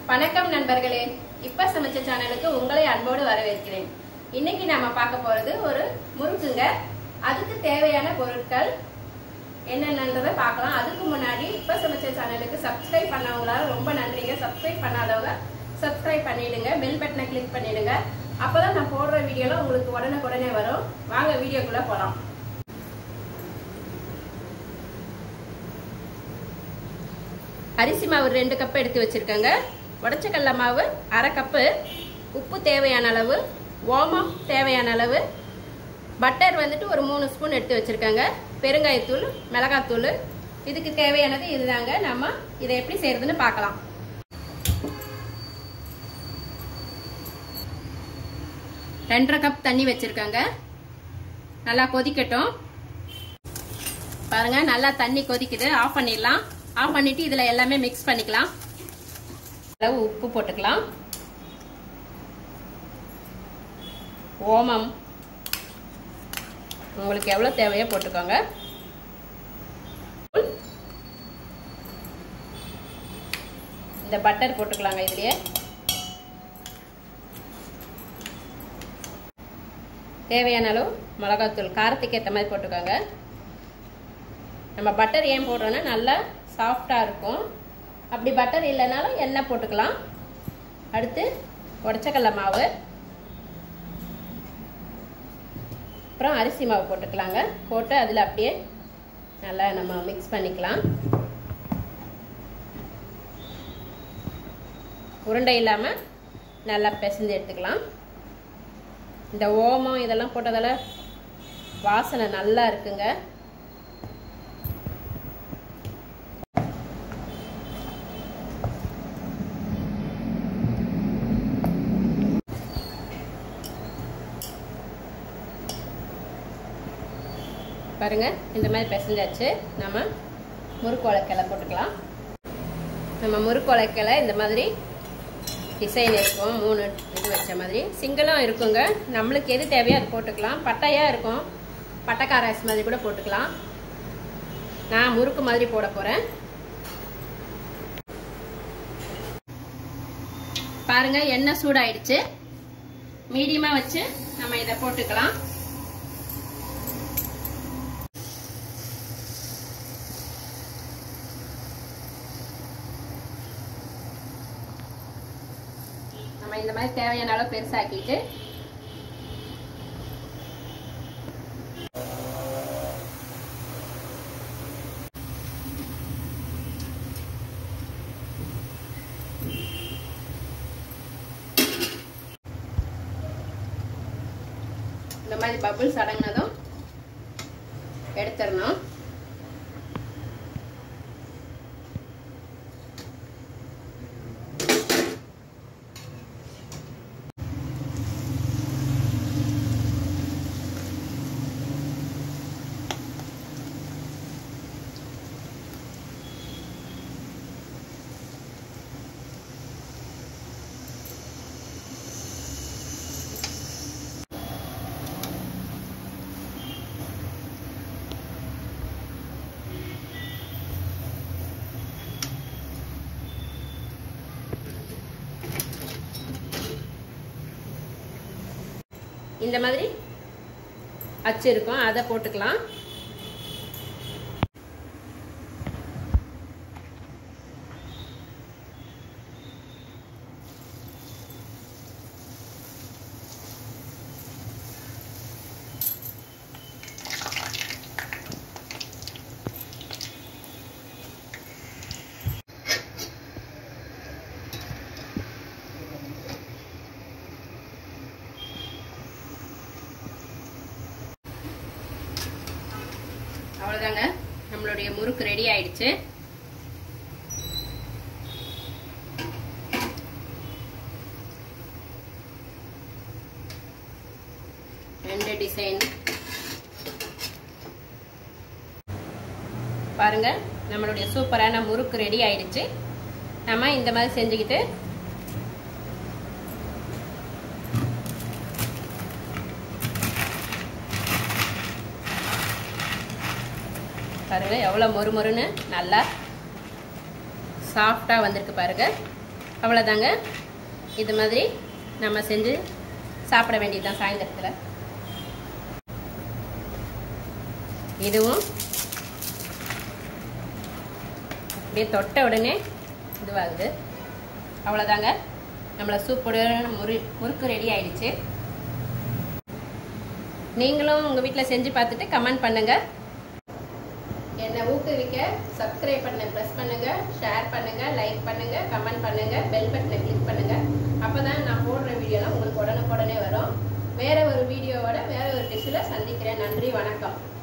வணக்கம் நண்பர்களே இப்ப சமைச்ச சேனலுக்கு உங்களை அன்போடு வரவேற்கிறேன் இன்னைக்கு நாம பார்க்க போறது ஒரு முறுக்குங்க அதுக்கு தேவையான பொருட்கள் என்னென்னன்றதை பார்க்கலாம் அதுக்கு முன்னாடி இப்ப சமைச்ச சேனலுக்கு சப்ஸ்கிரைப் பண்ணவங்களால ரொம்ப நன்றிங்க சப்ஸ்கிரைப் பண்ணாதவங்க சப்ஸ்கிரைப் பண்ணிடுங்க பெல் பட்டனை கிளிக் பண்ணிடுங்க அப்பதான் நான் போடுற வீடியோலாம் உங்களுக்கு உடனுக்குடனே வரும் வாங்க வீடியோக்குள்ள போலாம் அரிசி மாவு ரெண்டு கப் எடுத்து வச்சிருக்கேங்க உடச்ச கடல மாவு அரை கப்பு உப்பு தேவையான அளவு ஓமம் தேவையான அளவு பட்டர் வந்துட்டு ஒரு மூணு ஸ்பூன் எடுத்து வச்சிருக்கேங்க பெருங்காயத்தூள் மிளகாத்தூள் இதுக்கு தேவையானது இதுதாங்க நம்ம இதை எப்படி செய்யறதுன்னு பார்க்கலாம் ரெண்டரை கப் தண்ணி வச்சிருக்கேங்க நல்லா கொதிக்கட்டும் பாருங்க நல்லா தண்ணி கொதிக்குது ஆஃப் பண்ணிடலாம் ஆஃப் பண்ணிட்டு இதுல எல்லாமே மிக்ஸ் பண்ணிக்கலாம் அளவு உப்பு போட்டுக்கலாம் ஓமம் உங்களுக்கு எவ்வளவு தேவையோ போட்டுக்கோங்க இந்த பட்டர் போட்டுக்கலாங்க இதுலயே தேவையான அளவு மிளகாத்தூள் காரத்துக்கு ஏற்ற மாதிரி போட்டுக்கோங்க நம்ம பட்டர் ஏன் போடுறோன்னா நல்லா சாஃப்டாக இருக்கும் அப்படி பட்டர் இல்லைனாலும் எண்ணெய் போட்டுக்கலாம் அடுத்து உடச்சக்கடல மாவு அப்புறம் அரிசி மாவு போட்டுக்கலாங்க போட்டு அதில் அப்படியே நல்லா நம்ம மிக்ஸ் பண்ணிக்கலாம் உருண்டை இல்லாமல் நல்லா பிசைஞ்சு எடுத்துக்கலாம் இந்த ஓமம் இதெல்லாம் போட்டதால வாசனை நல்லா இருக்குங்க பாருங்க இந்த மாதிரி பிசைஞ்சாச்சு நம்ம முறுக்கு உலக்கையில போட்டுக்கலாம் நம்ம முறுக்கு உலக்கையில இந்த மாதிரி டிசைன் இருக்கும் மூணு இது வச்ச மாதிரி சிங்கிளும் இருக்குங்க நம்மளுக்கு எது தேவையோ அது போட்டுக்கலாம் பட்டையா இருக்கும் பட்டைக்காராஸ் மாதிரி கூட போட்டுக்கலாம் நான் முறுக்கு மாதிரி போட போறேன் பாருங்க எண்ணெய் சூடாயிடுச்சு மீடியமா வச்சு நம்ம இதை போட்டுக்கலாம் நம்ம இந்த மாதிரி தேவையான அளவு பெருசாக்கிட்டு இந்த மாதிரி பபுள்ஸ் அடங்கினதும் எடுத்துடணும் இந்த மாதிரி அச்சு இருக்கும் அதை போட்டுக்கலாம் அவ்வளோதாங்க நம்மளுடைய முறுக்கு ரெடி ஆயிடுச்சு ரெண்டு டிசைன் பாருங்க நம்மளுடைய சூப்பரான முறுக்கு ரெடி ஆயிடுச்சு நம்ம இந்த மாதிரி செஞ்சுக்கிட்டு பாருங்க எவ்வளோ மொறு மொறுன்னு நல்லா சாஃப்டாக வந்திருக்கு பாருங்க அவ்வளோதாங்க இது மாதிரி நம்ம செஞ்சு சாப்பிட வேண்டியதுதான் சாயந்தரத்தில் இதுவும் அப்படியே தொட்ட உடனே இதுவாகுது அவ்வளோதாங்க நம்மளை சூப்போட முறு முறுக்கு ரெடி ஆயிடுச்சு நீங்களும் உங்கள் வீட்டில் செஞ்சு பார்த்துட்டு கமெண்ட் பண்ணுங்கள் என்னை ஊக்குவிக்க சப்ஸ்கிரைப் பண்ண ப்ரெஸ் பண்ணுங்க ஷேர் பண்ணுங்க லைக் பண்ணுங்க கமெண்ட் பண்ணுங்க பெல் பட்டனை கிளிக் பண்ணுங்க அப்பதான் நான் போடுற வீடியோலாம் உங்களுக்கு உடனுக்குடனே வரும் வேற ஒரு வீடியோவோட வேற ஒரு டிஷ்ஷில் சந்திக்கிறேன் நன்றி வணக்கம்